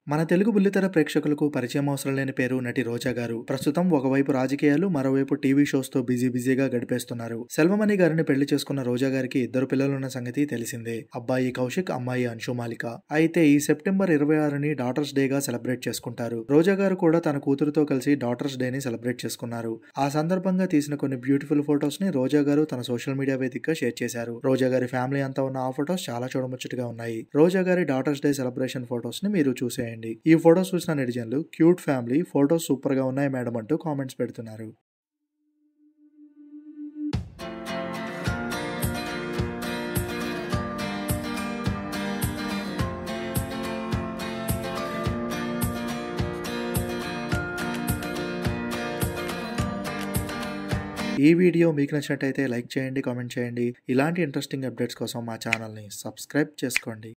మన తెలుగు బుల్లితెర ప్రేక్షకులకు పరిచయం అవసరం లేని పేరు నటి రోజా గారు ప్రస్తుతం ఒకవైపు రాజకీయాలు మరోవైపు టీవీ షోస్ తో బిజీ బిజీగా గడిపేస్తున్నారు సెల్వమణి గారిని పెళ్లి చేసుకున్న రోజా గారికి ఇద్దరు పిల్లలున్న సంగతి తెలిసిందే అబ్బాయి కౌశిక్ అమ్మాయి అంశుమాలిక అయితే ఈ సెప్టెంబర్ ఇరవై ఆరుని డాటర్స్ డే గా సెలబ్రేట్ చేసుకుంటారు రోజా గారు కూడా తన కూతురుతో కలిసి డాటర్స్ డే ని సెలబ్రేట్ చేసుకున్నారు ఆ సందర్భంగా తీసిన కొన్ని బ్యూటిఫుల్ ఫొటోస్ ని రోజా గారు తన సోషల్ మీడియా వేదికగా షేర్ చేశారు రోజా గారి ఫ్యామిలీ అంతా ఉన్న ఆ ఫొటోస్ చాలా చూడముచ్చటగా ఉన్నాయి రోజా గారి డాటర్స్ డే సెలబ్రేషన్ ఫొటోస్ ని మీరు చూసేయండి ఈ ఫొటోస్ చూసిన నెటిజన్లు క్యూట్ ఫ్యామిలీ ఫొటోస్ సూపర్ గా ఉన్నాయి మేడం అంటూ కామెంట్స్ పెడుతున్నారు ఈ వీడియో మీకు నచ్చినట్టయితే లైక్ చేయండి కామెంట్ చేయండి ఇలాంటి ఇంట్రెస్టింగ్ అప్డేట్స్ కోసం మా ఛానల్ని సబ్స్క్రైబ్ చేసుకోండి